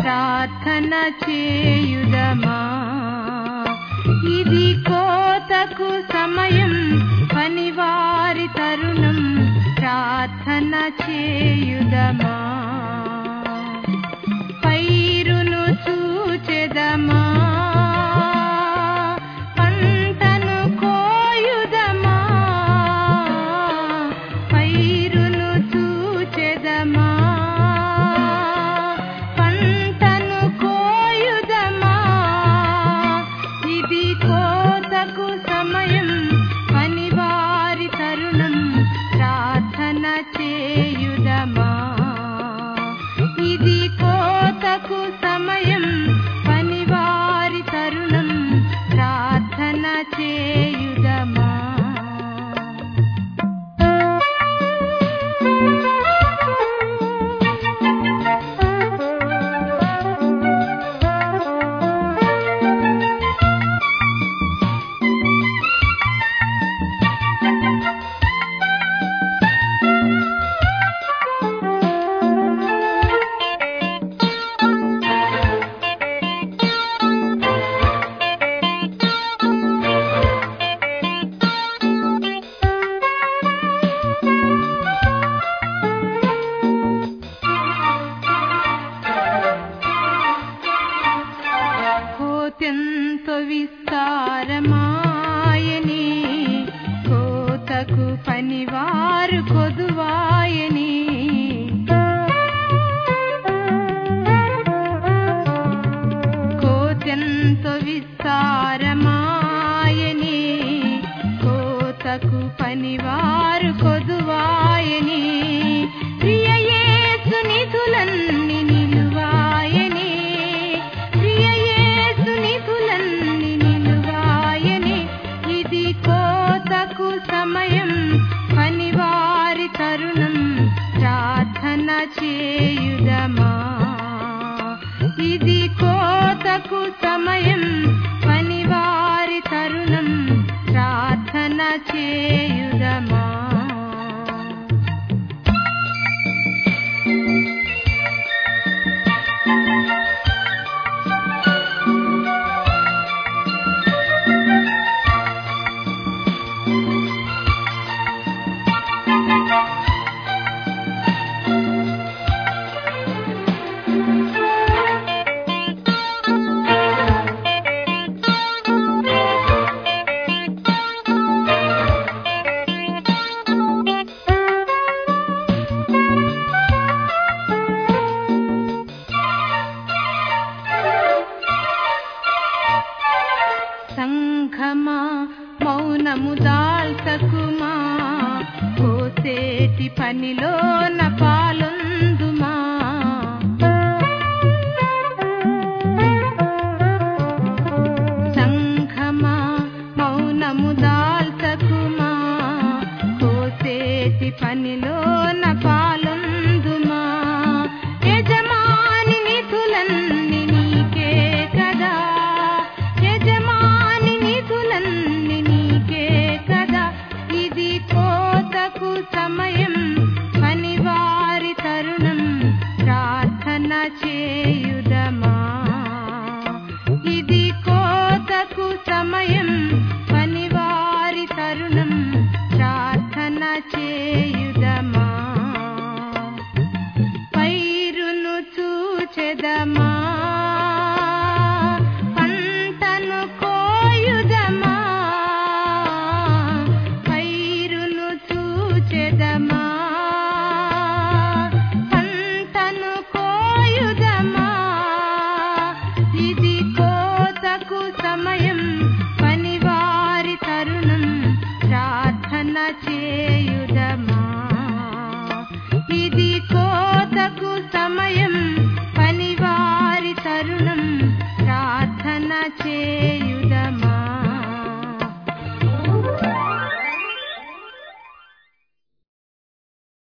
ప్రార్థన చేయుదమా ఇది కోతకు సమయం పనివారి తరుణం ప్రార్థన చేయుదమా పైరును చూచెదమా పంటను కోయుదమా పైరును చూచెదమా పంటను కోయుదమా ఇది కోతకు సమయం పనివారి తరుణం ప్రార్థన చేయుదమా ఇది కోతకు సమయం పనివారి తరుణం ప్రార్థన చేయుదమా కోతెంత విస్తారమాయని కోతకు పనివారు కొదువాయని కోతెంత విస్తారమాయని కోతకు పనివారు కొదువాయని ప్రియయేసు నిధులన్ని నిలువాయని ప్రియయేసు నిధులన్ని నిలువాయని ఇది కోతకు సమయం పనివారి తరుణం ప్రార్థన చేయుదమా ఇది కోతకు సమయం పనివారి తరుణం ప్రార్థన చేయుదమా సంఘమా మౌనము దాల్చకుమా కోసేటి పనిలోన పాలొందుమా సంఘమా మౌనము దాల్చకుమా కోసేటి పనిలోన పాలొందుమా యజమాని నిధులన్ని నీకే కదా యజమాని నిధులన్ని నీకే కదా ఇది కోతకు సమయం పనివారి తరుణం ప్రార్థన చేయుదమా ఇది కోతకు సమయం పనివారి తరుణం ప్రార్థన చేయుదమా పైరును చూచెదమా పంటను కోయుదమా పైరును చూచెదమా పంటను కోయుదమా ఇది కోతకు సమయం పనివారి తరుణం ప్రార్థన చేయుదమా ఇది కోతకు సమయం పనివారి తరుణం